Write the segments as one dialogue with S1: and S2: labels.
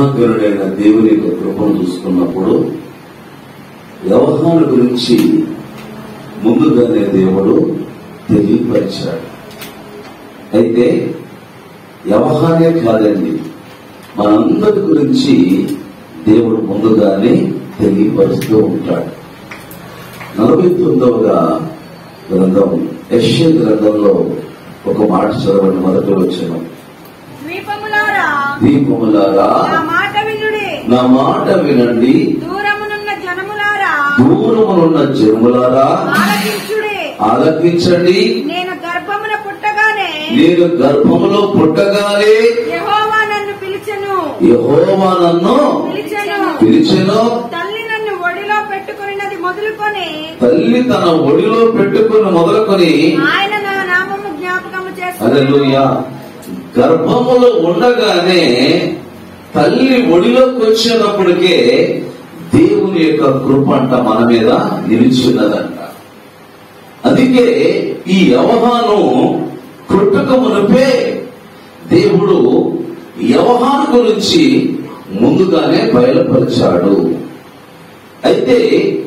S1: మహాగరుడైన దేవుని యొక్క కృపను చూసుకున్నప్పుడు వ్యవహారం గురించి ముందుగానే దేవుడు తెలియపరిచాడు అయితే వ్యవహారే కాదండి మనందరి గురించి దేవుడు ముందుగానే తెలియపరుస్తూ ఉంటాడు నలభై తొమ్మిదవగా గ్రంథం యశ్య గ్రంథంలో ఒక మాట చదవండి మొదటి వచ్చిన
S2: ద్వీపములారా
S1: దీపములారా
S2: నా మాట వినుడి
S1: నా మాట వినండి
S2: దూరమునున్న జనములారా
S1: దూరమునున్న జన్ములారా
S2: ఆలకించుడి
S1: ఆలకించండి
S2: నేను గర్భమున పుట్టగానే
S1: నేను గర్భములో పుట్టగానే
S2: యెహోవా నన్ను పిలిచెను
S1: యహోవా నన్ను
S2: పిలిచెను
S1: పిలిచెను
S2: తల్లి నన్ను ఒడిలో పెట్టుకున్నది మొదలుకొని
S1: తల్లి తన ఒడిలో పెట్టుకుని మొదలుకొని
S2: ఆయన నా నామము జ్ఞాపకము
S1: అదెలుయ గర్భములో ఉండగానే తల్లి ఒడిలోకి వచ్చినప్పటికే దేవుని యొక్క కృప అంట మన మీద నిలిచిన్నదంట అందుకే ఈ వ్యవహారం పుట్టుక మునిపే దేవుడు వ్యవహారం గురించి ముందుగానే బయలుపరిచాడు అయితే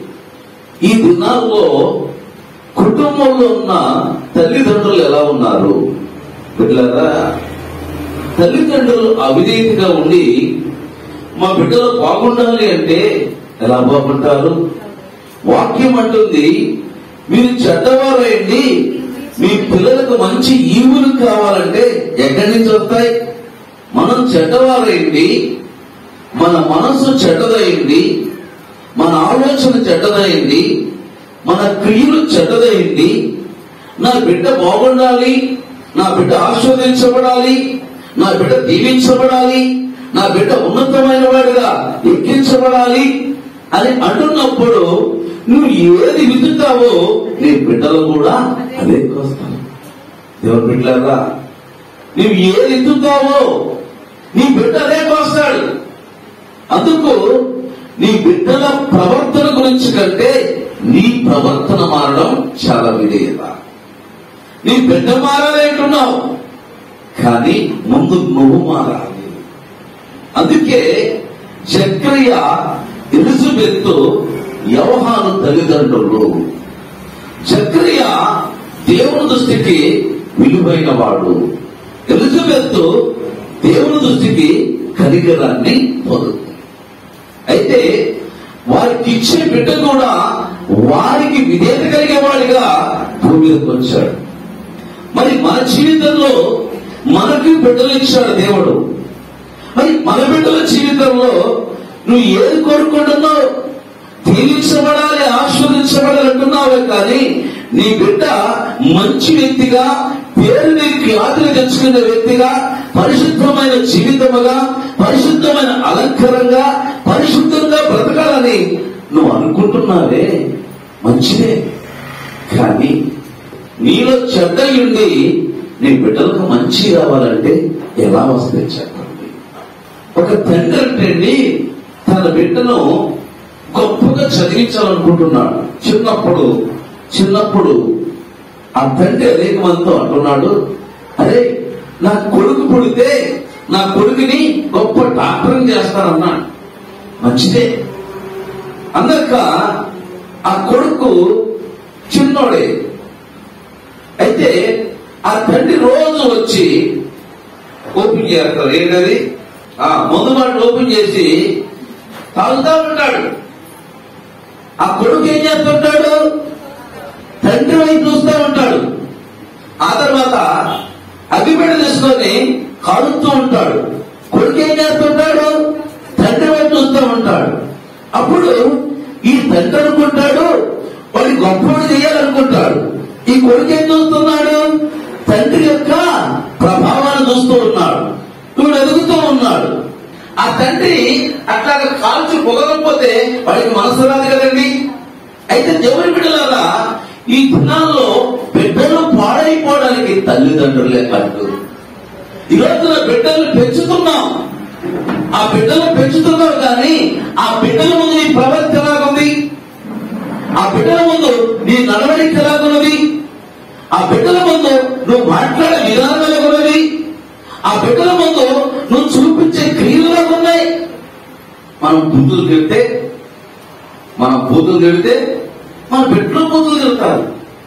S1: ఈ దినాల్లో కుటుంబంలో ఉన్న తల్లిదండ్రులు ఎలా ఉన్నారు బిడ్డలారా తల్లిదండ్రులు అవినీతిగా ఉండి మా బిడ్డలు బాగుండాలి అంటే ఎలా బాగుంటారు వాక్యం అంటుంది మీరు చెడ్డవారండి మీ పిల్లలకు మంచి ఈవులు కావాలంటే ఎక్కడి నుంచి వస్తాయి మనం చెడ్డవారైంది మన మనసు చెడ్డదైంది మన ఆలోచన చెడ్డదైంది మన క్రియలు చెడ్డదైంది నా బిడ్డ బాగుండాలి నా బిడ్డ ఆస్వాదించబడాలి నా బిడ్డ దీవించబడాలి నా బిడ్డ ఉన్నతమైన వాడిగా ఎక్కించబడాలి అని అంటున్నప్పుడు నువ్వు ఏది విత్తుతావో నీ బిడ్డలు కూడా అదే కోస్తాను దేవుని బిడ్డలారా నువ్వు ఏది ఎత్తుతావో నీ బిడ్డ అదే కోస్తాడు అందుకు నీ బిడ్డల ప్రవర్తన గురించి కంటే నీ ప్రవర్తన మారడం చాలా విధేయత నీ బిడ్డ మారాలి అంటున్నావు కానీ ముందు నువ్వు మారాలి అందుకే చక్రయ్య ఎలిజబెత్ వ్యవహారం తల్లిదండ్రులు చక్రయ్య దేవుని దృష్టికి విలువైన వాడు ఎలిజబెత్ దేవుని దృష్టికి కనికరాన్ని పొందుతుంది అయితే వారికి ఇచ్చే బిడ్డ కూడా వారికి విధేయత కలిగేవాడిగా భూమి మీదకి వచ్చాడు మరి మన జీవితంలో మనకి బిడ్డలు ఇచ్చాడు దేవుడు మరి మన బిడ్డల జీవితంలో నువ్వు ఏది కోరుకుంటున్నావు దీవించబడాలి ఆస్వాదించబడాలి అంటున్నావే కానీ నీ బిడ్డ మంచి వ్యక్తిగా పేరుని ఖ్యాతిని తెచ్చుకునే వ్యక్తిగా పరిశుద్ధమైన జీవితముగా పరిశుద్ధమైన అలంకారంగా పరిశుద్ధంగా బ్రతకాలని నువ్వు అనుకుంటున్నావే మంచిదే కానీ నీలో చెడ్డయుండి నీ బిడ్డలకు మంచి రావాలంటే ఎలా వస్తాయి చెప్పండి ఒక తండ్రి అంటే తన బిడ్డను గొప్పగా చదివించాలనుకుంటున్నాడు చిన్నప్పుడు చిన్నప్పుడు ఆ తండ్రి అనేక మందితో అంటున్నాడు అరే నా కొడుకు పుడితే నా కొడుకుని గొప్ప డాక్టర్ చేస్తానన్నాడు మంచిదే అందక ఆ కొడుకు చిన్నోడే అయితే ఆ తండ్రి రోజు వచ్చి ఓపెన్ చేస్తారు ఏంటది ఆ మందు బాటిల్ ఓపెన్ చేసి తాగుతా ఉంటాడు ఆ కొడుకు ఏం చేస్తుంటాడు తండ్రి వైపు చూస్తూ ఉంటాడు ఆ తర్వాత అగ్గిపెట్ట తీసుకొని కాడుతూ ఉంటాడు కొడుకు ఏం చేస్తుంటాడు తండ్రి వైపు చూస్తూ ఉంటాడు అప్పుడు ఈ తండ్రి అనుకుంటాడు వాడి గొప్పవాడు చేయాలనుకుంటాడు ఈ కొడుకు ఏం చూస్తున్నాడు తండ్రి యొక్క ప్రభావాన్ని చూస్తూ ఉన్నాడు వీడు ఎదుగుతూ ఉన్నాడు ఆ తండ్రి అట్లా కాల్చి పొగలకపోతే వాడికి మనసు రాదు కదండి అయితే దేవుని బిడ్డలారా ఈ దినాల్లో బిడ్డలు పాడైపోవడానికి తల్లిదండ్రులే అడ్డు ఈ రోజున బిడ్డలు పెంచుతున్నాం ఆ బిడ్డలు పెంచుతున్నావు కానీ ఆ బిడ్డల ముందు నీ ప్రవర్తన ఎలాగుంది ఆ బిడ్డల ముందు నీ నడవడిక ఎలాగున్నది ఆ బిడ్డల ముందు నువ్వు మాట్లాడే విధానం ఎలాగున్నది ఆ బిడ్డల ముందు నువ్వు చూపించే క్రియలు ఎలాగున్నాయి మనం బుద్ధులు తిడితే మనం బూతులు తిడితే మన బిడ్డలు బూతులు తిడతారు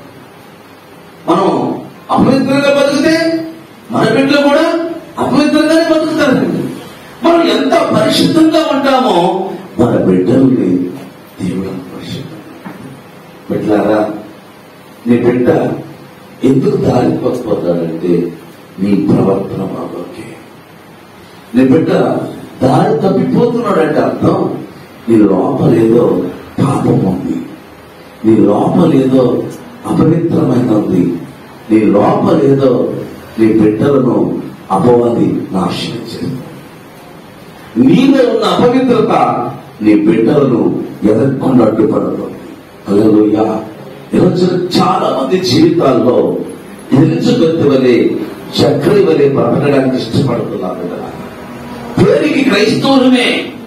S1: మనం అపవిత్రంగా బతికితే మన బిడ్డలు కూడా అపవిత్రంగానే బతుకుతారు మనం ఎంత పరిశుద్ధంగా ఉంటామో మన బిడ్డల్ని దేవుడు అంత పరిశుద్ధం బిడ్డలారా నీ బిడ్డ ఎందుకు దారిపోతాడంటే నీ ప్రవర్తన బాగోకే నీ బిడ్డ దారి తప్పిపోతున్నాడంటే అర్థం నీ లోపలేదో పాపం ఉంది నీ లోపలేదో అపవిత్రమైన ఉంది నీ లోపలేదో నీ బిడ్డలను అపవాది నాశనం చేస్తుంది నీలో ఉన్న అపవిత్రత నీ బిడ్డలను ఎదగకుండా అడ్డుపడుతుంది అలలుయ్య ఈరోజు చాలా మంది జీవితాల్లో ఎలిజబెత్ వలె చక్రి వలె బ్రతకడానికి ఇష్టపడుతున్నారు కదా పేరుకి క్రైస్తవులమే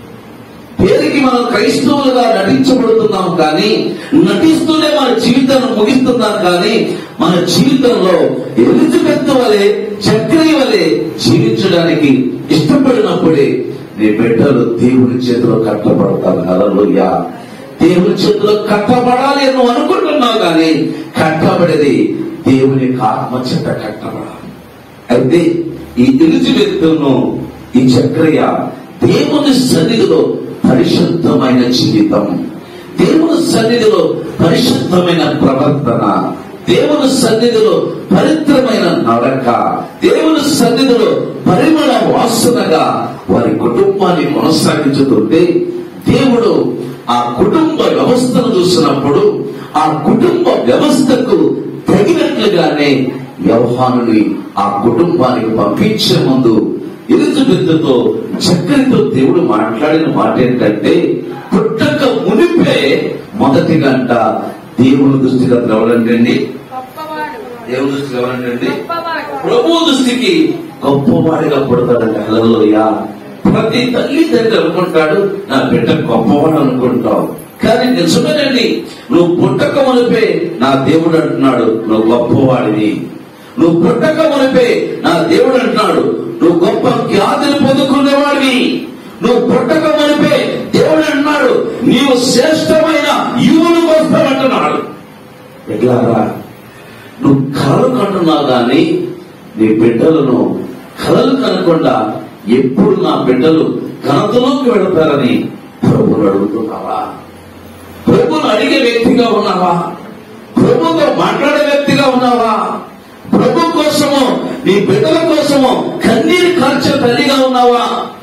S1: పేరుకి మనం క్రైస్తవులుగా నటించబడుతున్నాం కానీ నటిస్తూనే మన జీవితాన్ని ముగిస్తున్నాం కానీ మన జీవితంలో ఎలిజబెత్ వలె చక్రి వలె జీవించడానికి ఇష్టపడినప్పుడే నీ బిడ్డలు దేవుని చేతిలో కట్టబడతారు హల్లెలూయా దేవుని చేతిలో కట్టబడాలి అని నువ్వు అనుకుంటున్నావు కానీ కట్టబడేది దేవుని ఆత్మ చేత కట్టబడాలి అయితే ఈ ఎలిజబెత్తును ఈ చక్రయ్య దేవుని సన్నిధిలో పరిశుద్ధమైన జీవితం దేవుని సన్నిధిలో పరిశుద్ధమైన ప్రవర్తన దేవుని సన్నిధిలో పవిత్రమైన నడక దేవుని సన్నిధిలో పరిమళ వాసనగా వారి కుటుంబాన్ని కొనసాగించుతుంటే దేవుడు ఆ కుటుంబ వ్యవస్థను చూసినప్పుడు ఆ కుటుంబ వ్యవస్థకు తగినట్లుగానే వ్యవహానుని ఆ కుటుంబానికి పంపించే ముందు ఎలిజబెత్తుతో చక్కెరతో దేవుడు మాట్లాడిన మాట ఏంటంటే పుట్టక మునిపే మొదటి గంట దేవుని దృష్టిగా ఎవరంటండి
S2: గొప్పవాడు
S1: దేవుని దృష్టిగా ఎవరంటండి
S2: గొప్పవాడు
S1: ప్రభు దృష్టికి గొప్పవాడిగా పుడతాడంట హల్లెలూయా ప్రతి తల్లి తండ్రి అనుకుంటాడు నా బిడ్డ గొప్పవాడు అనుకుంటావు కానీ నిజమేనండి నువ్వు పుట్టక మునిపే నా దేవుడు అంటున్నాడు నువ్వు గొప్పవాడివి నువ్వు పుట్టక మునిపే నా దేవుడు అంటున్నాడు నువ్వు గొప్ప ఖ్యాతిని పొందుకునేవాడివి నువ్వు పుట్టక మునిపే దేవుడు అంటున్నాడు నీవు శ్రేష్టమైన యువులు వస్తావంటున్నాడు ఎట్లారా నువ్వు కలలు కంటున్నావు గాని నీ బిడ్డలను కలలు కనకుండా ఎప్పుడు నా బిడ్డలు ఘనతలోకి వెళతారని ప్రభుని అడుగుతున్నావా ప్రభుని అడిగే వ్యక్తిగా ఉన్నావా ప్రభుతో మాట్లాడే వ్యక్తిగా ఉన్నావా ప్రభు కోసము నీ బిడ్డల కోసము కన్నీరు కార్చే తల్లిగా ఉన్నావా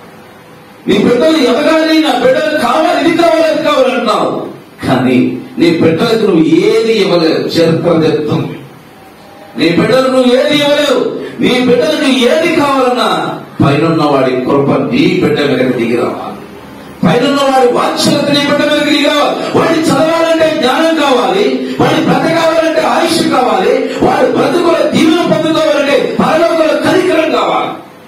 S1: నీ బిడ్డలు ఎదగాలి నా బిడ్డలు కావాలి ఇది కావాలి అది కావాలంటున్నావు కానీ నీ బిడ్డలకు నువ్వు ఏది ఇవ్వలేవు చరిత్ర చెప్తుంది నీ బిడ్డలు నువ్వు ఏది ఇవ్వలేవు నీ బిడ్డలకు ఏది కావాలన్నా పైన వాడి కృప నీ బిడ్డ మీదకి దిగి రావాలి పైన వాడి వాత్సలత నీ బిడ్డ మీదకి దిగి రావాలి వాడి చదవాలంటే జ్ఞానం కావాలి వాడి బ్రతకావాలంటే ఆయుష్ కావాలి వాడి బ్రతుకుల దీవెన పొందుకోవాలంటే పరలోకల కనికరం కావాలి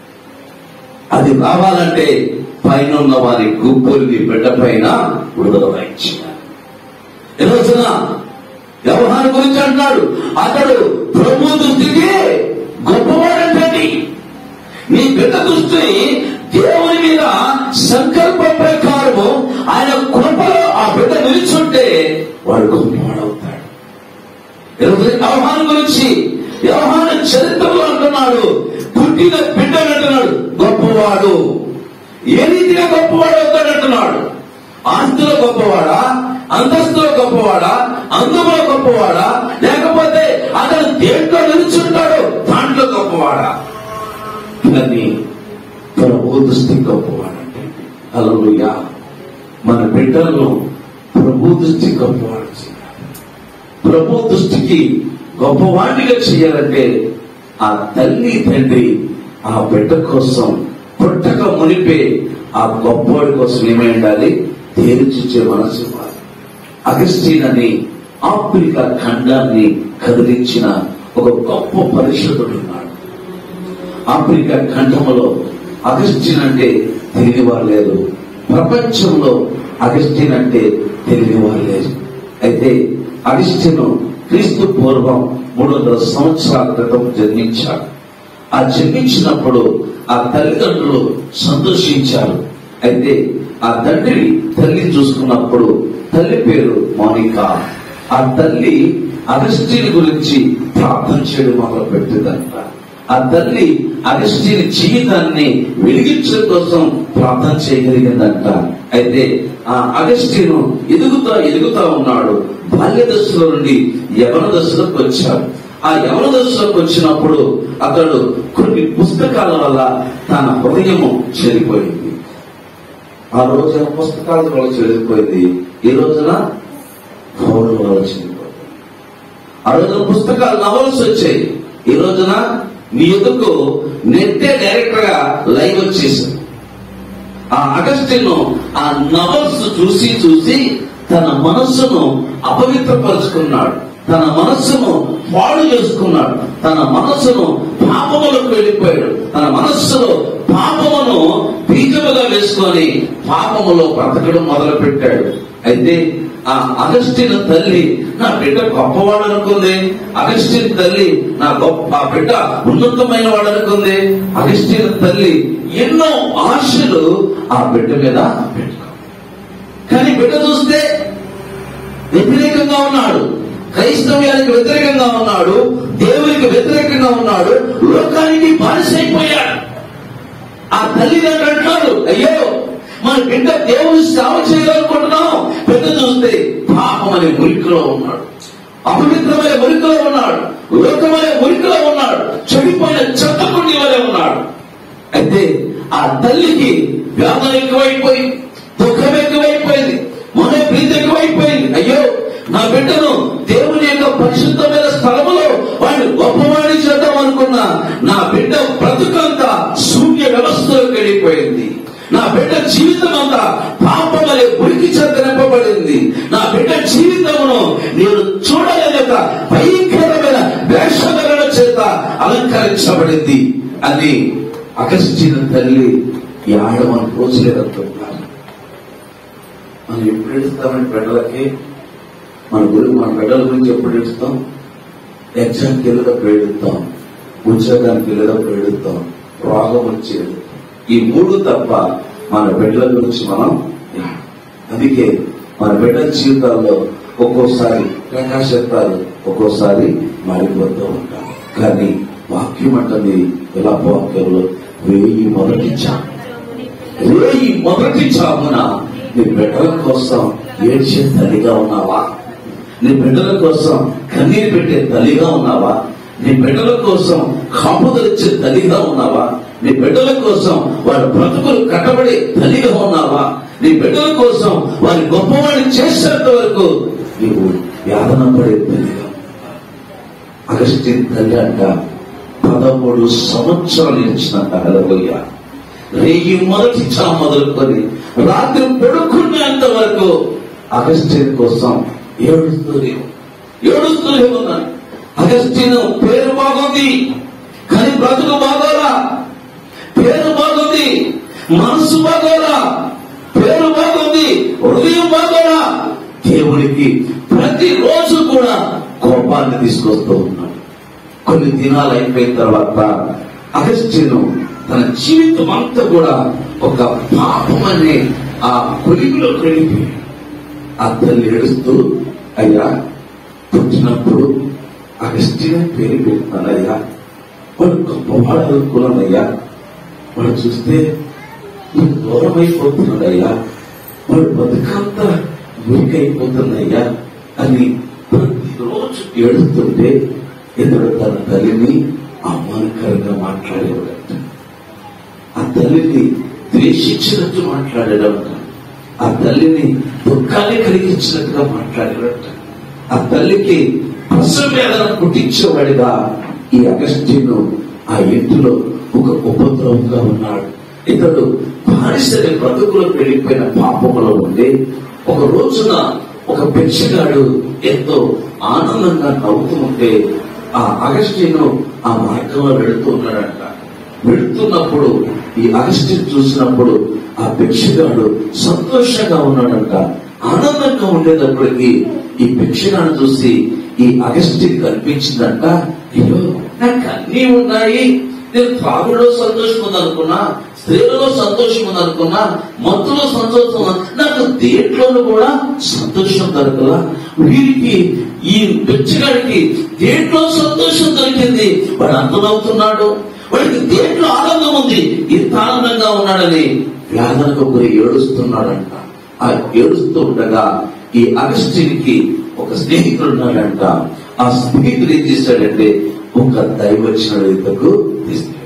S1: అది రావాలంటే పైన ఉన్న వారి గుంపుల్ని బిడ్డ పైన విడుదల వహించాలి ఈ రోజున వ్యవహారం గురించి అంటున్నాడు అతడు ప్రభు దృష్టికి గొప్పవాడంటండి నీ బిడ్డ దృష్టి దేవుని మీద సంకల్ప ప్రకారము ఆయన కృపలో ఆ బిడ్డ నిలుచుంటే వాడు గొప్పవాడవుతాడు ఈరోజు వ్యవహారం గురించి వ్యవహార చరిత్రలో అంటున్నాడు పుట్టిన బిడ్డలు అంటున్నాడు గొప్పవాడు ఏ రీతిగా గొప్పవాడు అవుతాడు అంటున్నాడు ఆస్తులో గొప్పవాడా అంతస్తులో గొప్పవాడా అందులో గొప్పవాడా లేకపోతే అతను దేంట్లో నిలుచుంటాడు దాంట్లో గొప్పవాడా కానీ ప్రభు దృష్టి గొప్పవాడంటే అలలుయా మన బిడ్డలను ప్రభు దృష్టి గొప్పవాడు చేయాలి ప్రభు దృష్టికి గొప్పవాడిగా చేయాలంటే ఆ తల్లి తండ్రి ఆ బిడ్డ కోసం పుట్టక మునిపే ఆ గొప్పవాడి కోసం ఏమై ఉండాలి తేల్చుచ్చే మనసు ఇవ్వాలి అగస్టీన్ అని ఆఫ్రికా ఖండాన్ని కదిలించిన ఒక గొప్ప పరిశుద్ధుడు ఉన్నాడు ఆఫ్రికా ఖండములో అగస్టిన్ అంటే తెలియనివారు లేరు ప్రపంచంలో అగస్టిన్ అంటే తెలియనివారు లేరు అయితే అగస్టిన్ క్రీస్తు పూర్వం మూడు వందల సంవత్సరాల క్రితం జన్మించాడు ఆ జన్మించినప్పుడు ఆ తల్లిదండ్రులు సంతోషించారు అయితే ఆ తండ్రి తల్లి చూసుకున్నప్పుడు తల్లి పేరు మోనికా ఆ తల్లి అగస్టిని గురించి ప్రార్థన చేయడం మొదలు పెట్టిందంట ఆ తల్లి అగస్టిని జీవితాన్ని వెలిగించడం కోసం ప్రార్థన చేయగలిగిందంట అయితే ఆ అగస్టిను ఎదుగుతా ఎదుగుతా ఉన్నాడు బాల్య దశలో నుండి యవన దశలోకి వచ్చాడు ఆ యవన దశలోకి వచ్చినప్పుడు అతడు కొన్ని పుస్తకాల వల్ల తన హృదయము చెడిపోయింది ఆ రోజున పుస్తకాల వల్ల చెడిపోయింది ఈ రోజున పౌరుల వల్ల చెడిపోయింది ఆ రోజున పుస్తకాలు నవల్స్ వచ్చాయి ఈ రోజున మీ ఎదుకు నెట్టే డైరెక్టర్ గా లైవ్ వచ్చేసింది ఆ అగస్టిన్ ఆ నవల్స్ చూసి చూసి తన మనస్సును అపవిత్రపరుచుకున్నాడు తన మనస్సును పాడు చేసుకున్నాడు తన మనస్సును పాపములకు వెళ్ళిపోయాడు తన మనస్సులో పాపమును బీజముగా వేసుకొని పాపములో బ్రతకడం మొదలు పెట్టాడు అయితే ఆ అగస్టిన్ తల్లి నా బిడ్డ గొప్పవాడు అనుకుంది అగస్టిన్ తల్లి నా గొప్ప ఆ బిడ్డ ఉన్నతమైన వాడు అనుకుంది అగస్టిన్ తల్లి ఎన్నో ఆశలు ఆ బిడ్డ మీద పెట్టుకుంది కానీ బిడ్డ చూస్తే వ్యతిరేకంగా ఉన్నాడు క్రైస్తవ్యానికి వ్యతిరేకంగా ఉన్నాడు దేవునికి వ్యతిరేకంగా ఉన్నాడు లోకానికి బానిసైపోయాడు ఆ తల్లిదండ్రులు అంటారు అయ్యో మన బిడ్డ దేవుని సేవ చేయాలనుకుంటున్నాం బిడ్డ చూస్తే పాపం అనే మురికిలో ఉన్నాడు అపవిత్రమైన మురికిలో ఉన్నాడు లోకమనే మురికిలో ఉన్నాడు చెడిపోయిన చెత్తకుండి వలె ఉన్నాడు అయితే ఆ తల్లికి వేదన ఎక్కువైపోయింది దుఃఖం ఎక్కువైపోయింది మన ప్రీతి ఎక్కువైపోయింది అయ్యో నా బిడ్డను దేవుని యొక్క పరిశుద్ధమైన స్థలములో వాడిని గొప్పవాడి చేద్దాం అనుకున్న నా బిడ్డ బ్రతుకంతా శూన్య వ్యవస్థలోకి వెళ్ళిపోయింది నా బిడ్డ జీవితం అంతా పాపం అనే ఉరికి చేత నింపబడింది నా బిడ్డ జీవితమును నేను చూడలేక భయంకరమైన వేషధరణ చేత అలంకరించబడింది అని అగస్టిన తల్లి ఈ ఆడమని రోజులేదంటున్నారు మనం ఎప్పుడు ఏడుస్తామని బిడ్డలకి మన గురించి మన బిడ్డల గురించి ఎప్పుడు ఏడుస్తాం ఎగ్జామ్కి వెళ్ళేటప్పుడు ఏడుస్తాం ఉద్యోగానికి వెళ్ళేటప్పుడు ఏడుస్తాం రోగం వచ్చి ఏడుస్తాం ఈ మూడు తప్ప మన బిడ్డల గురించి మనం ఏడం. అందుకే మన బిడ్డల జీవితాల్లో ఒక్కోసారి ప్రకాశత్తాలు ఒక్కోసారి మారిపోతూ ఉంటాం కానీ వాక్యం అంటుంది ఇలా వాక్యంలో వేయి మొదటి చావు వేయి మొదటి చావున నీ బిడ్డల కోసం ఏడ్చే తల్లిగా ఉన్నావా నీ బిడ్డల కోసం కన్నీరు పెట్టే తల్లిగా ఉన్నావా నీ బిడ్డల కోసం కాపుదలిచ్చే తల్లిగా ఉన్నావా నీ బిడ్డల కోసం వారి బ్రతుకులు కట్టబడే తల్లిగా ఉన్నావా నీ బిడ్డల కోసం వారి గొప్పవాడిని చేసేంత వరకు నీవు యాదన పడే తల్లిగా అగస్టిన్ తల్లి అంట పదమూడు సంవత్సరాలు ఇచ్చినంత హలలోయ రేయి మొదటి చా మొదలుకొని రాత్రి పడుకునేంత వరకు అగస్టిన్ కోసం ఏడుస్తూనే ఏడుస్తూనే ఉన్నాను అగస్టిన్ పేరు బాగుంది కానీ బ్రతుకు బాగోలా పేరు బాగుంది మనసు బాగోలా పేరు బాగుంది హృదయం బాగోలా దేవుడికి ప్రతిరోజు కూడా కోపాన్ని తీసుకొస్తూ ఉన్నాడు కొన్ని దినాలు అయిపోయిన తర్వాత అగస్టిను తన జీవితం అంతా కూడా ఒక పాపం అనే ఆ కొలిమిలో వెళ్ళిపోయాడు ఆ తల్లి ఏడుస్తూ అయ్యా పుట్టినప్పుడు అగస్టిన పేరు పెడతానయ్యా వాడు గొప్పవాడు అనుకున్నానయ్యా వాడు చూస్తే నీకు దూరం అయిపోతున్నాడయ్యా వాడు బతుకంతా మురికైపోతుందయ్యా అని ప్రతిరోజు ఏడుస్తుంటే ఇతడు తన తల్లిని అవమానకరంగా మాట్లాడేవాడట ఆ తల్లిని ద్వేషించినట్టు మాట్లాడేవాడట ఆ తల్లిని దుఃఖాన్ని కలిగించినట్టుగా మాట్లాడేవాడట ఆ తల్లికి ప్రసవ వేదన పుట్టించేవాడిగా ఈ అగస్టిను ఆ ఇంటిలో ఒక ఉపద్రవంగా ఉన్నాడు ఇతడు బానిసని బ్రతుకులో వెళ్ళిపోయిన పాపములో ఉండి ఒక రోజున ఒక భిక్షగాడు ఎంతో ఆనందంగా నవ్వుతూ ఉంటే ఆ అగస్టిను ఆ మార్గంలో వెళుతూ ఉన్నాడంట వెళుతున్నప్పుడు ఈ అగస్టిన్ చూసినప్పుడు ఆ భిక్షగాడు సంతోషంగా ఉన్నాడంట ఆనందంగా ఉండేటప్పటికి ఈ భిక్షగాడు చూసి ఈ అగస్టిన్ కనిపించిందంట అయ్యో నాకు అన్నీ ఉన్నాయి నేను త్రాగులో సంతోషం ఉందనుకున్నా స్త్రీలలో సంతోషం ఉంది అనుకున్నా మత్తులో సంతోషం ఉంది. నాకు దేంట్లోనూ కూడా సంతోషం దొరకలా వీరికి ఈ పిచ్చగాడికి దేంట్లో సంతోషం దొరికింది వాడు అంతమవుతున్నాడు వాడికి దేంట్లో ఆనందం ఉంది ఇంత ఆనందంగా ఉన్నాడని వేదనకు గురి ఏడుస్తున్నాడంట ఆ ఏడుస్తూ ఉండగా ఈ అగస్టిన్కి ఒక స్నేహితుడు ఉన్నాడంట ఆ స్నేహితుడు ఏం చేశాడంటే ఒక దైవచనుడు ఇంతకు తీసుకెళ్ళాడు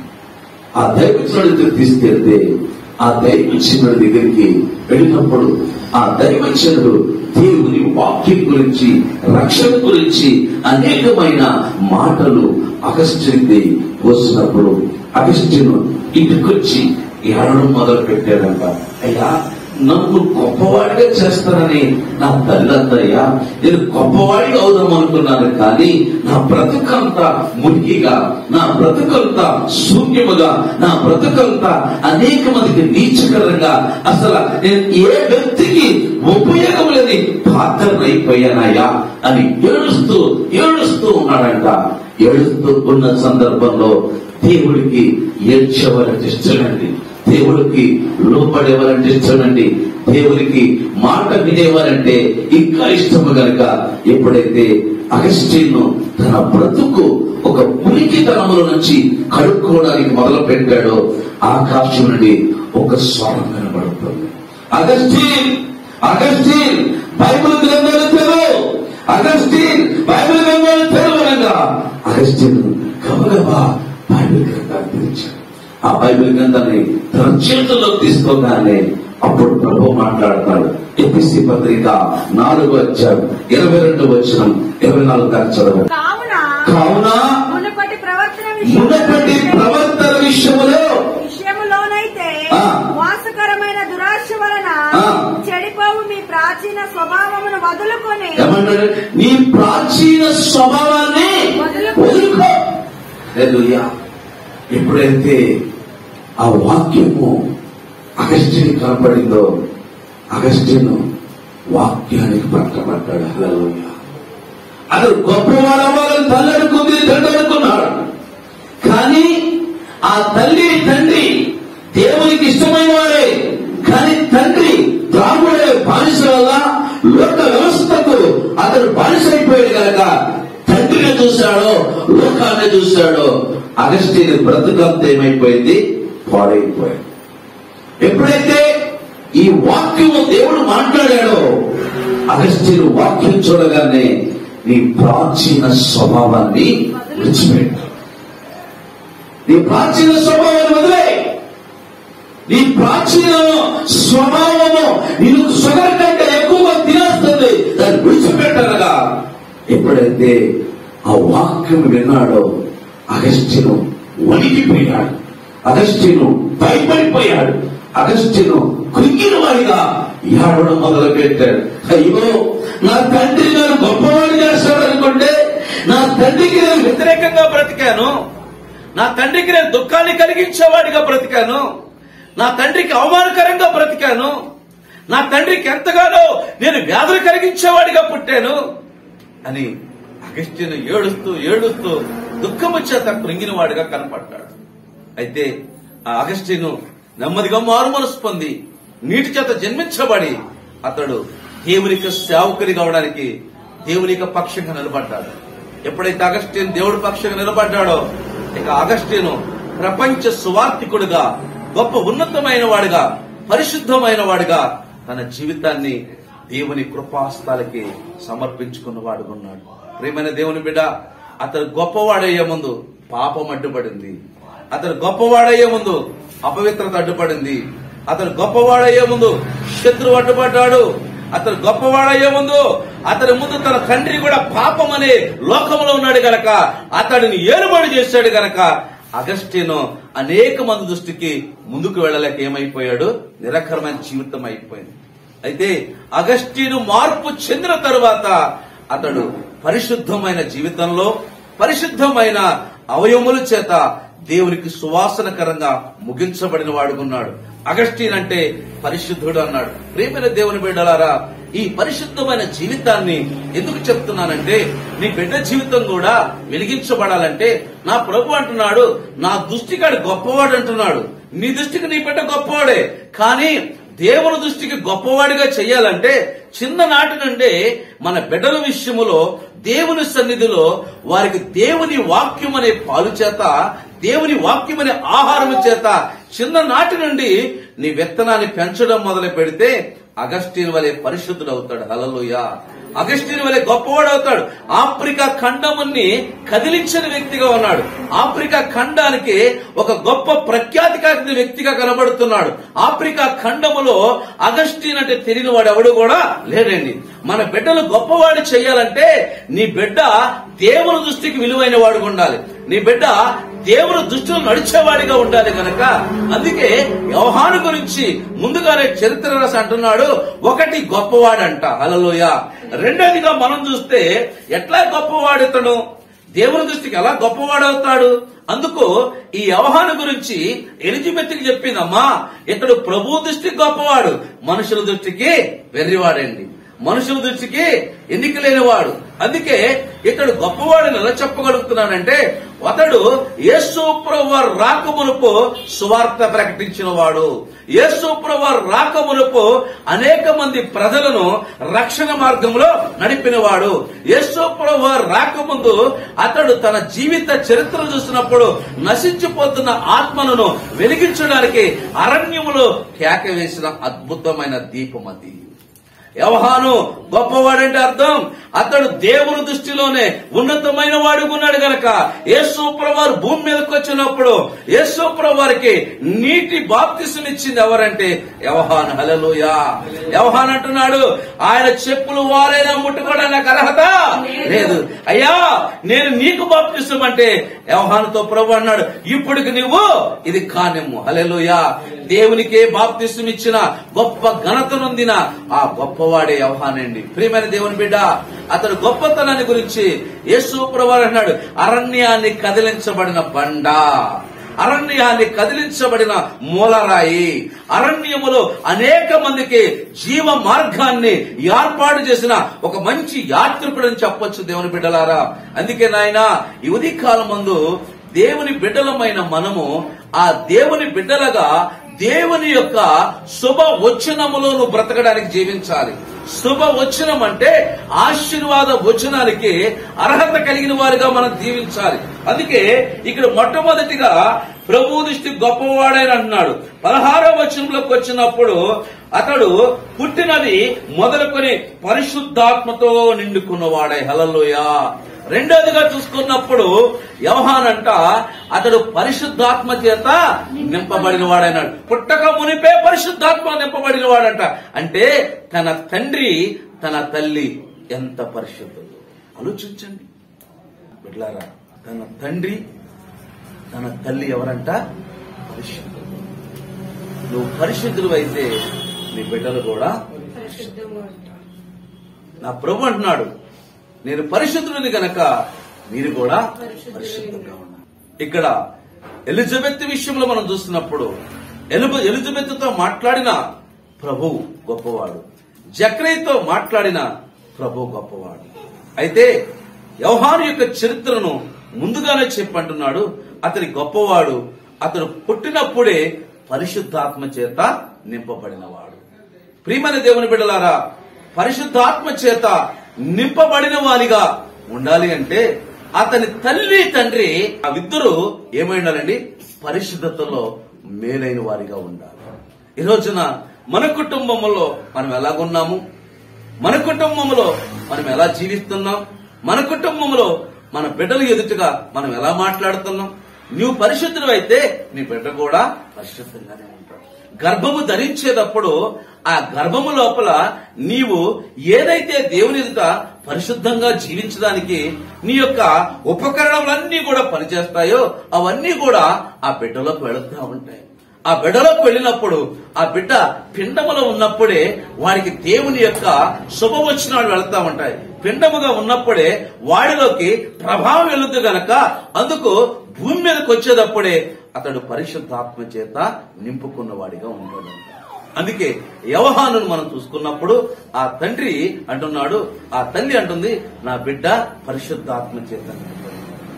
S1: ఆ దైవచనుడి దగ్గర తీసుకెళ్తే ఆ దైవచనుడి దగ్గరికి వెళ్ళినప్పుడు ఆ దైవచనుడు దేవుని వాక్యం గురించి రక్షణ గురించి అనేకమైన మాటలు అగస్టిన్కి వచ్చినప్పుడు అగస్టిన్ ఇంటికొచ్చి ఏడడం మొదలు పెట్టాడంట అయ్యా నన్ను గొప్పవాడిగా చేస్తానని నా తల్లందయ్యా నేను గొప్పవాడిగా అవుదాం అనుకున్నాను కానీ నా బ్రతుకంతా మునిగిగా నా బ్రతుకంతా శూన్యముగా నా బ్రతుకంతా అనేక మందికి నీచకరంగా అసలు నేను ఏ వ్యక్తికి ఉపయోగం లేని పాత్రనైపోయానయ్యా అని ఏడుస్తూ ఏడుస్తూ ఉన్నాడంట ఏడుస్తూ ఉన్న సందర్భంలో దేవుడికి ఏడ్చేవారంటే ఇష్టమండి దేవుడికి లోపడేవారంటే ఇష్టమండి దేవునికి మాట వినేవారంటే ఇంకా ఇష్టము గనక ఎప్పుడైతే అగస్టిన్ తన బ్రతుకు ఒక మురికితనముల నుంచి కడుక్కోవడానికి మొదలు పెట్టాడో ఆకాశం నుండి ఒక స్వరం కనబడుతుంది అగస్టిన్ అగస్టిన్ బైబిల్ గ్రంథాలు తెరవు అగస్టిన్ బైబిల్ గ్రంథాలు తెరవనగా అగస్టిన్ గబగబా బైబిల్ గ్రంథాలు తెరిచాడు ఆ బైబిల్ గ్రంథాన్ని తన చేతుల్లోకి తీసుకోగానే అప్పుడు ప్రభు మాట్లాడతాడు ఎపిసి పత్రిక నాలుగు వచ్చాడు ఇరవై రెండు వచ్చిన ఇరవై నాలుగు దాకా చదవండి
S2: కావున
S1: కావున
S2: మునుపటి ప్రవర్తన
S1: మునపటి ప్రవర్తన విషయములో
S2: విషయములోనైతే
S1: ఆ.
S2: మోసకరమైన దురాశ వలన
S1: ఆ.
S2: చెడిపోవు మీ ప్రాచీన స్వభావమును వదులుకొని
S1: ఏమంటాడు నీ ప్రాచీన స్వభావాన్ని వదులుకో హల్లెలూయా. ఎప్పుడైతే ఆ వాక్యము అగస్టిన్ కనపడిందో అగస్టిన్ వాక్యానికి పట్టబడ్డాడు హల్లెలూయా అతడు గొప్పవాడు అవ్వాలని తల్లి అనుకుంది తండ్రి అనుకున్నాడు కానీ ఆ తల్లి తండ్రి దేవునికి ఇష్టమైన వాడే కానీ తండ్రి త్రాగుడే బానిస వల్ల లోక వ్యవస్థకు అతడు బానిస అయిపోయాడు కనుక తండ్రిని చూశాడో లోకాన్ని చూశాడో అగస్టిని బ్రతుకంత ఏమైపోయింది పాడైపోయాడు ఎప్పుడైతే ఈ వాక్యము దేవుడు మాట్లాడాడో అగస్టిని వాక్యం చూడగానే నీ ప్రాచీన స్వభావాన్ని విడిచిపెట్టు నీ ప్రాచీన స్వభావాన్ని వదిలే నీ ప్రాచీన స్వభావము నీకు షుగర్ కంటే ఎక్కువగా తినేస్తుంది దాన్ని విడిచిపెట్టనగా ఎప్పుడైతే ఆ వాక్యం విన్నాడో అగస్టిను వణికిపోయాడు అగస్టిను భయపడిపోయాడు అగస్టిను కృంగిన వాడిగా ఏడవడం మొదలు పెట్టాడు అయ్యో నా తండ్రి నన్ను గొప్పవాడు చేస్తాడు అనుకుంటే నా తండ్రికి నేను
S3: వ్యతిరేకంగా బ్రతికాను నా తండ్రికి నేను దుఃఖాన్ని కలిగించేవాడిగా బ్రతికాను నా తండ్రికి అవమానకరంగా బ్రతికాను నా తండ్రికి ఎంతగానో నేను వ్యాధులు కలిగించేవాడిగా పుట్టాను అని అగస్టిన్ ఏడుస్తూ ఏడుస్తూ దుఃఖము చేత కృంగిన వాడిగా కనపడ్డాడు అయితే ఆ అగస్టిన్ నెమ్మదిగా మారు మనసు పొంది నీటి చేత జన్మించబడి అతడు దేవునికి సేవకుని కావడానికి దేవునికి పక్షంగా నిలబడ్డాడు ఎప్పుడైతే అగస్టిన్ దేవుడి పక్షంగా నిలబడ్డాడో ఇక అగస్టిను ప్రపంచ సువార్థికుడుగా గొప్ప ఉన్నతమైన వాడిగా పరిశుద్ధమైన వాడిగా తన జీవితాన్ని దేవుని కృపాస్తాలకి సమర్పించుకున్న వాడుకున్నాడు ప్రేమైన దేవుని బిడ్డ అతను గొప్పవాడయ్యే ముందు పాపం అడ్డుపడింది అతను గొప్పవాడయ్యే ముందు అపవిత్రత అడ్డుపడింది అతను గొప్పవాడయ్యే ముందు శత్రువు అడ్డుపడ్డాడు అతను గొప్పవాడయ్యే ముందు అతని ముందు తన తండ్రి కూడా పాపం అనే లోకంలో ఉన్నాడు గనక అతడిని ఏలుబడి చేశాడు గనక అగస్టిను అనేక మంది దృష్టికి ముందుకు వెళ్ళలేక ఏమైపోయాడు నిరకరమైన జీవితం అయిపోయింది అయితే అగస్టిను మార్పు చెందిన తరువాత అతడు పరిశుద్ధమైన జీవితంలో పరిశుద్ధమైన అవయముల చేత దేవునికి సువాసనకరంగా ముగించబడిన వాడుకున్నాడు అగస్టిన్ అంటే పరిశుద్ధుడు అన్నాడు ప్రేమైన దేవుని బిడ్డలారా ఈ పరిశుద్ధమైన జీవితాన్ని ఎందుకు చెప్తున్నానంటే నీ బిడ్డ జీవితం కూడా వెలిగించబడాలంటే నా ప్రభు అంటున్నాడు నా దృష్టిగాడు గొప్పవాడు అంటున్నాడు నీ దృష్టికి నీ బిడ్డ గొప్పవాడే కానీ దేవుని దృష్టికి గొప్పవాడిగా చెయ్యాలంటే చిన్ననాటి నుండే మన బిడ్డల విషయములో దేవుని సన్నిధిలో వారికి దేవుని వాక్యం అనే పాలు చేత దేవుని వాక్యం అనే ఆహారం చేత చిన్ననాటి నుండి నీ విత్తనాన్ని పెంచడం మొదలు పెడితే అగస్టిన్ వలె పరిశుద్ధుడు అవుతాడు హలలుయ అగస్టిన్ వలె గొప్పవాడు అవుతాడు ఆఫ్రికా ఖండముని కదిలించిన వ్యక్తిగా ఉన్నాడు ఆఫ్రికా ఖండానికి ఒక గొప్ప ప్రఖ్యాతి కలిగిన వ్యక్తిగా కనబడుతున్నాడు ఆఫ్రికా ఖండములో అగస్టిన్ అంటే తెలియని వాడు ఎవడు కూడా లేడండి మన బిడ్డలు గొప్పవాడు చేయాలంటే నీ బిడ్డ దేవుని దృష్టికి విలువైన వాడుగా ఉండాలి నీ బిడ్డ దేవుని దృష్టిలో నడిచేవాడిగా ఉండాలి గనక అందుకే వ్యవహాను గురించి ముందుగానే చరిత్ర రాసి అంటున్నాడు ఒకటి గొప్పవాడంట హలలోయ రెండోదిగా మనం చూస్తే ఎట్లా గొప్పవాడు ఇతడు దేవుని దృష్టికి ఎలా గొప్పవాడవుతాడు అందుకు ఈ వ్యవహాను గురించి ఎలిజబెత్ కి చెప్పిందమ్మా ఇతడు ప్రభు దృష్టికి గొప్పవాడు మనుషుల దృష్టికి వెర్రివాడండి మనుషుల దృష్టికి ఎన్నిక లేనివాడు అందుకే ఇతడు గొప్పవాడిని ఎలా చెప్పగలుగుతున్నానంటే అతడు యేసు ప్రభు రాకమునుపు సువార్త ప్రకటించిన వాడు యేసు ప్రభు రాకమునుపు అనేక మంది ప్రజలను రక్షణ మార్గంలో నడిపినవాడు యేసు ప్రభు రాకముందు అతడు తన జీవిత చరిత్ర చూసినప్పుడు నశించిపోతున్న ఆత్మలను వెలిగించడానికి అరణ్యములో కేక వేసిన అద్భుతమైన దీపం అది యవహాను గొప్పవాడంటే అర్థం అతడు దేవుని దృష్టిలోనే ఉన్నతమైన వాడుకున్నాడు గనక యేసుప్రవారు భూమి మీదకి వచ్చినప్పుడు యేసుప్రవారికి నీటి బాప్తిసం ఇచ్చింది ఎవరంటే యవహాన్ హలలుయా యవహాన్ అంటున్నాడు ఆయన చెప్పులు వారైనా ముట్టుకోవడానికి నాకు అర్హత లేదు అయ్యా నేను నీకు బాప్తిసం అంటే యవహానుతో ప్రభు అన్నాడు ఇప్పటికి నువ్వు ఇది కానిమ్ము హలెలుయా దేవునికే బాప్తిసం ఇచ్చిన గొప్ప ఘనత నొందిన ఆ గొప్పవాడే యవహానండి ప్రియమైన దేవుని బిడ్డ అతడు గొప్పతనాన్ని గురించి యేసు ప్రభువారు అన్నాడు అరణ్యాన్ని కదిలించబడిన బండ అరణ్యాన్ని కదిలించబడిన మూలరాయి అరణ్యములో అనేక మందికి జీవ మార్గాన్ని ఏర్పాటు చేసిన ఒక మంచి యాత్రికుడు అని చెప్పొచ్చు దేవుని బిడ్డలారా అందుకే నాయన ఈ ఉదయ కాలం ముందు దేవుని బిడ్డలమైన మనము ఆ దేవుని బిడ్డలుగా దేవుని యొక్క శుభ వచనములో నువ్వు బ్రతకడానికి జీవించాలి శుభ వచనం అంటే ఆశీర్వాద వచనానికి అర్హత కలిగిన వారిగా మనం జీవించాలి అందుకే ఇక్కడ మొట్టమొదటిగా ప్రభు దృష్టి గొప్పవాడని అన్నాడు పదహారవ వచనంలోకి వచ్చినప్పుడు అతడు పుట్టినది మొదలుకొని పరిశుద్ధాత్మతో నిండుకున్నవాడై హలలోయా రెండోదిగా చూసుకున్నప్పుడు యవహానంట అతడు పరిశుద్ధాత్మ చేత నింపబడిన వాడన్నాడు పుట్టక మునిపే పరిశుద్ధాత్మ నింపబడిన వాడంట అంటే తన తండ్రి తన తల్లి ఎంత పరిశుద్ధులు ఆలోచించండి బిడ్లారా తన తండ్రి తన తల్లి ఎవరంట పరిశుద్ధులు నువ్వు పరిశుద్ధులు అయితే నీ బిడ్డలు కూడా నా ప్రభు అంటున్నాడు నేను పరిశుద్ధుడిని గనక మీరు కూడా పరిశుద్ధంగా ఉన్నారు ఇక్కడ ఎలిజబెత్ విషయంలో మనం చూస్తున్నప్పుడు ఎలిబ- ఎలిజబెత్ తో మాట్లాడిన ప్రభు గొప్పవాడు జక్రయ్యతో మాట్లాడిన ప్రభు గొప్పవాడు అయితే యవహాను యొక్క చరిత్రను ముందుగానే చెప్పంటున్నాడు అతని గొప్పవాడు అతను పుట్టినప్పుడే పరిశుద్ధాత్మ చేత నింపబడినవాడు ప్రియమైన దేవుని బిడ్డలారా పరిశుద్ధాత్మ చేత నింపబడిన వారిగా ఉండాలి అంటే అతని తల్లి తండ్రి ఆ ఇద్దరు ఏమై ఉండాలండి పరిశుద్ధతలో మేలైన వారిగా ఉండాలి ఈ రోజున మన కుటుంబంలో మనం ఎలాగున్నాము మన కుటుంబంలో మనం ఎలా జీవిస్తున్నాం మన కుటుంబంలో మన బిడ్డలు ఎదుటిగా మనం ఎలా మాట్లాడుతున్నాం నువ్వు పరిశుద్ధుడు అయితే నీ బిడ్డ కూడా పరిశుద్ధంగానే ఉంటాడు గర్భము ధరించేటప్పుడు ఆ గర్భము లోపల నీవు ఏదైతే దేవుని ఎదుట పరిశుద్ధంగా జీవించడానికి నీ యొక్క ఉపకరణములన్నీ కూడా పనిచేస్తాయో అవన్నీ కూడా ఆ బిడ్డలోకి వెళుతూ ఉంటాయి ఆ బిడ్డలోకి వెళ్ళినప్పుడు ఆ బిడ్డ పిండములో ఉన్నప్పుడే వాడికి దేవుని యొక్క శుభవచనాలు వెళతా ఉంటాయి పిండముగా ఉన్నప్పుడే వాడిలోకి ప్రభావం వెళుద్దు గనక అందుకు భూమి మీదకి వచ్చేటప్పుడే అతడు పరిశుద్ధాత్మ చేత నింపుకున్న వాడిగా ఉన్నాడు అందుకే యవహాను మనం చూసుకున్నప్పుడు ఆ తండ్రి అంటున్నాడు ఆ తల్లి అంటుంది నా బిడ్డ పరిశుద్ధాత్మ చేత నింపబడింది.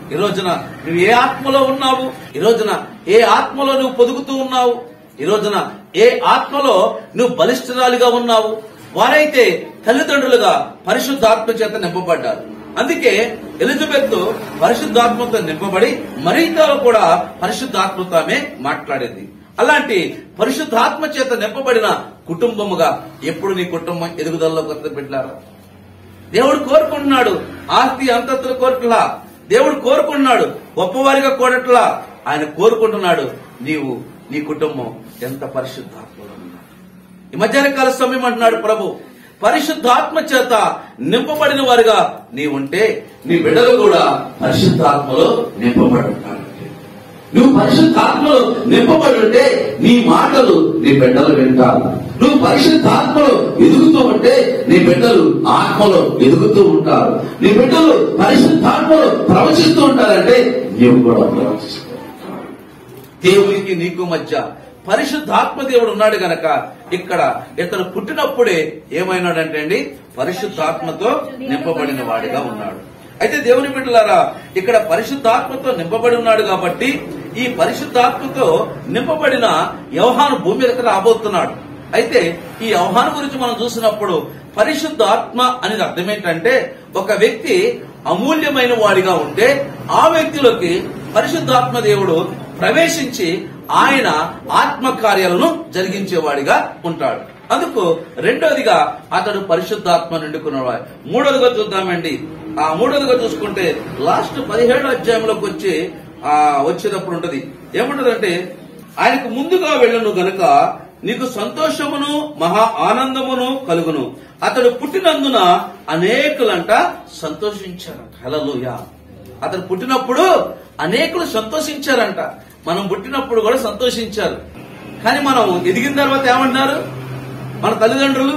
S3: ఈ రోజున నువ్వు ఏ ఆత్మలో ఉన్నావు ఈ రోజున ఏ ఆత్మలో నువ్వు పొదుగుతూ ఉన్నావు ఈ రోజున ఏ ఆత్మలో నువ్వు బలిష్ఠురాలుగా ఉన్నావు వారైతే తల్లిదండ్రులుగా పరిశుద్ధాత్మ చేత నింపబడ్డారు అందుకే ఎలిజబెత్ పరిశుద్ధాత్మతో నింపబడి మరీతో కూడా పరిశుద్ధాత్మతో ఆమె మాట్లాడింది అలాంటి పరిశుద్ధాత్మ చేత నింపబడిన కుటుంబముగా ఎప్పుడు నీ కుటుంబం ఎదుగుదలలో కొత్త పెట్టారా దేవుడు కోరుకుంటున్నాడు ఆస్తి అంతస్తులు కోరట్లా దేవుడు కోరుకుంటున్నాడు గొప్పవారిగా కోరట్లా ఆయన కోరుకుంటున్నాడు నీవు నీ కుటుంబం ఎంత పరిశుద్ధాత్మలో ఉన్నారు ఈ మధ్యాహ్న కాల సమయం అంటున్నాడు ప్రభు పరిశుద్ధాత్మ చేత నింపబడిన వారుగా నీ ఉంటే
S1: నీ బిడ్డలు కూడా పరిశుద్ధాత్మలో నింపబడి ఉంటారు నువ్వు పరిశుద్ధాత్మలో నింపబడి ఉంటే నీ మాటలు నీ బిడ్డలు వింటారు నువ్వు పరిశుద్ధాత్మలో ఎదుగుతూ ఉంటే నీ బిడ్డలు ఆత్మలో ఎదుగుతూ ఉంటారు నీ బిడ్డలు పరిశుద్ధాత్మలో ప్రవచిస్తూ ఉంటారంటే నీవు కూడా ప్రవచిస్తూ ఉంటావు.
S3: దేవునికి నీకు మధ్య పరిశుద్ధాత్మ దేవుడు ఉన్నాడు గనక ఇక్కడ ఇతను పుట్టినప్పుడే ఏమైనాడంటే అండి పరిశుద్ధాత్మతో నింపబడిన వాడిగా ఉన్నాడు అయితే దేవుని బిడ్డలారా ఇక్కడ పరిశుద్ధాత్మతో నింపబడి ఉన్నాడు కాబట్టి ఈ పరిశుద్ధాత్మతో నింపబడిన వ్యవహాను భూమి మీదకి రాబోతున్నాడు అయితే ఈ వ్యవహారం గురించి మనం చూసినప్పుడు పరిశుద్ధాత్మ అనేది అర్థం ఏంటంటే ఒక వ్యక్తి అమూల్యమైన వాడిగా ఉంటే ఆ వ్యక్తిలోకి పరిశుద్ధాత్మ దేవుడు ప్రవేశించి ఆయన ఆత్మ కార్యాలను జరిగించేవాడిగా ఉంటాడు అందుకు రెండోదిగా అతడు పరిశుద్ధాత్మ నిండుకున్నవాడు మూడోదిగా చూద్దామండి ఆ మూడోదిగా చూసుకుంటే లాస్ట్ పదిహేడు అధ్యాయంలోకి వచ్చి ఆ వచ్చేటప్పుడు ఉంటది ఏముంటదంటే ఆయనకు ముందుగా వెళ్ళను గనుక నీకు సంతోషమును మహా ఆనందమును కలుగును అతడు పుట్టినందున అనేకులంట సంతోషించారంట హలలుయా అతను పుట్టినప్పుడు అనేకులు సంతోషించారంట మనం పుట్టినప్పుడు కూడా సంతోషించారు కానీ మనం ఎదిగిన తర్వాత ఏమన్నారు మన తల్లిదండ్రులు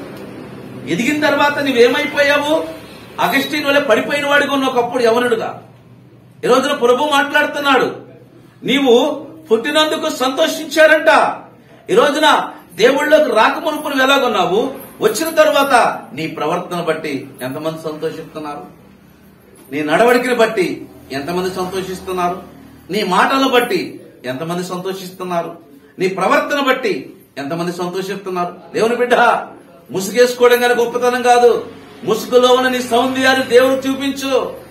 S3: ఎదిగిన తర్వాత నువ్వేమైపోయావు అగస్టిన్ వల్ల పడిపోయిన వాడిగా ఉన్న ఒకప్పుడు యవనుడుగా ఈ రోజున ప్రభు మాట్లాడుతున్నాడు నీవు పుట్టినందుకు సంతోషించారంట ఈ రోజున దేవుళ్ళలోకి రాకమునుపు నువ్వు ఎలాగున్నావు వచ్చిన తర్వాత నీ ప్రవర్తన బట్టి ఎంతమంది సంతోషిస్తున్నారు నీ నడవడికని బట్టి ఎంతమంది సంతోషిస్తున్నారు నీ మాటలను బట్టి ఎంతమంది సంతోషిస్తున్నారు నీ ప్రవర్తన బట్టి ఎంతమంది సంతోషిస్తున్నారు దేవుని బిడ్డ ముసుగేసుకోవడం కానీ గొప్పతనం కాదు ముసుగులో ఉన్న నీ సౌందర్యాన్ని దేవుడు చూపించు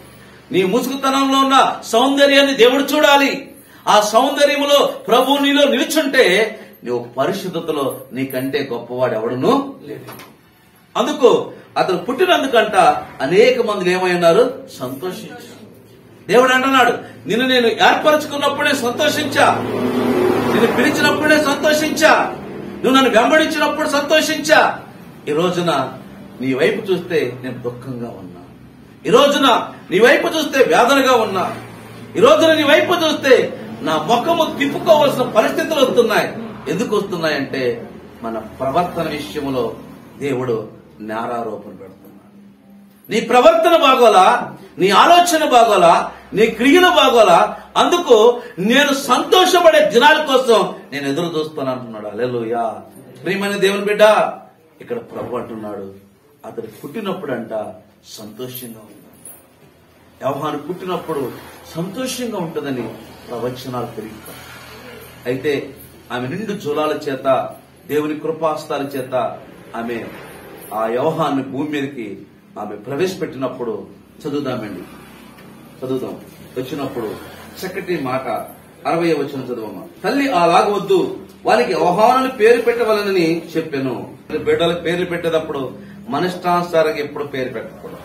S3: నీ ముసుగుతనంలో ఉన్న సౌందర్యాన్ని దేవుడు చూడాలి ఆ సౌందర్యములో ప్రభు నీలో నిలుచుంటే నువ్వు పరిశుద్ధతలో నీకంటే గొప్పవాడు ఎవడును లేడు అందుకు అతను పుట్టినందుకంట అనేక మంది ఏమై ఉన్నారు సంతోషించారు దేవుడు అంటున్నాడు నిన్ను నేను ఏర్పరచుకున్నప్పుడే సంతోషించా నిన్ను పిలిచినప్పుడే సంతోషించా నువ్వు నన్ను వెంబడించినప్పుడు సంతోషించా ఈ రోజున నీ వైపు చూస్తే నేను దుఃఖంగా ఉన్నా ఈ రోజున నీ వైపు చూస్తే వేదనగా ఉన్నా ఈ రోజున నీ వైపు చూస్తే నా ముఖము తిప్పుకోవాల్సిన పరిస్థితులు వస్తున్నాయి ఎందుకు వస్తున్నాయంటే మన ప్రవర్తన విషయంలో దేవుడు నేరారోపణ పెడుతున్నాడు నీ ప్రవర్తన బాగోలా నీ ఆలోచన బాగోలా నీ క్రియలు బాగోలా అందుకు నేను సంతోషపడే దినాల కోసం నేను ఎదురు చూస్తాను అంటున్నాడు అలెలుయా ప్రియమైన దేవుని బిడ్డ ఇక్కడ ప్రభు అంటున్నాడు అతడు పుట్టినప్పుడంట సంతోషంగా ఉందంట వ్యవహారం పుట్టినప్పుడు సంతోషంగా ఉంటుందని ప్రవచనాలు పెరుగుతాయి అయితే ఆమె నిండు జూలాల చేత దేవుని కృపాస్తాల చేత ఆమె ఆ వ్యవహాన్ని భూమి మీదకి ఆమె ప్రవేశపెట్టినప్పుడు చదువుదామండి చదువుదాం వచ్చినప్పుడు చక్కటి మాట అరవై వచ్చిన చదువమ్మ తల్లి అలాగవద్దు వాళ్ళకి వ్యవహారాన్ని పేరు పెట్టవలనని చెప్పాను బిడ్డలకు పేర్లు పెట్టేటప్పుడు మనష్టానుసారంగా ఎప్పుడు పేరు పెట్టకూడదు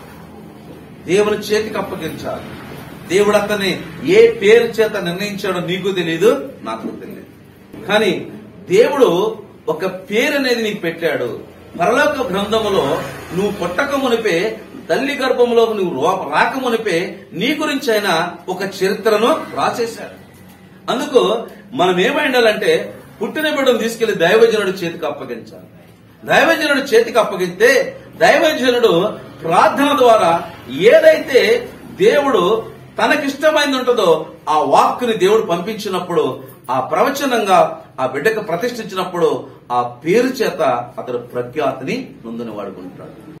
S3: దేవుని చేతికి అప్పగించాలి దేవుడు అతన్ని ఏ పేరు చేత నిర్ణయించాడో నీకు తెలియదు నాకు తెలియదు కానీ దేవుడు ఒక పేరు అనేది నీకు పెట్టాడు పరలోక గ్రంథములో నువ్వు పుట్టక మునిపే తల్లి గర్భంలో నువ్వు రో- రాక మునిపే నీ గురించి అయినా ఒక చరిత్రను రాసేశాడు అందుకు మనం ఏమై ఉండాలంటే పుట్టిన బిడ్డను తీసుకెళ్లి దైవజనుడి చేతికి అప్పగించాలి దైవజనుడి చేతికి అప్పగిస్తే దైవజనుడు ప్రార్థన ద్వారా ఏదైతే దేవుడు తనకిష్టమైంది ఉంటుందో ఆ వాక్కుని దేవుడు పంపించినప్పుడు ఆ ప్రవచనంగా ఆ బిడ్డకు ప్రతిష్ఠించినప్పుడు ఆ పేరు చేత అతడు ప్రఖ్యాతిని నొందని వాడుకుంటాడు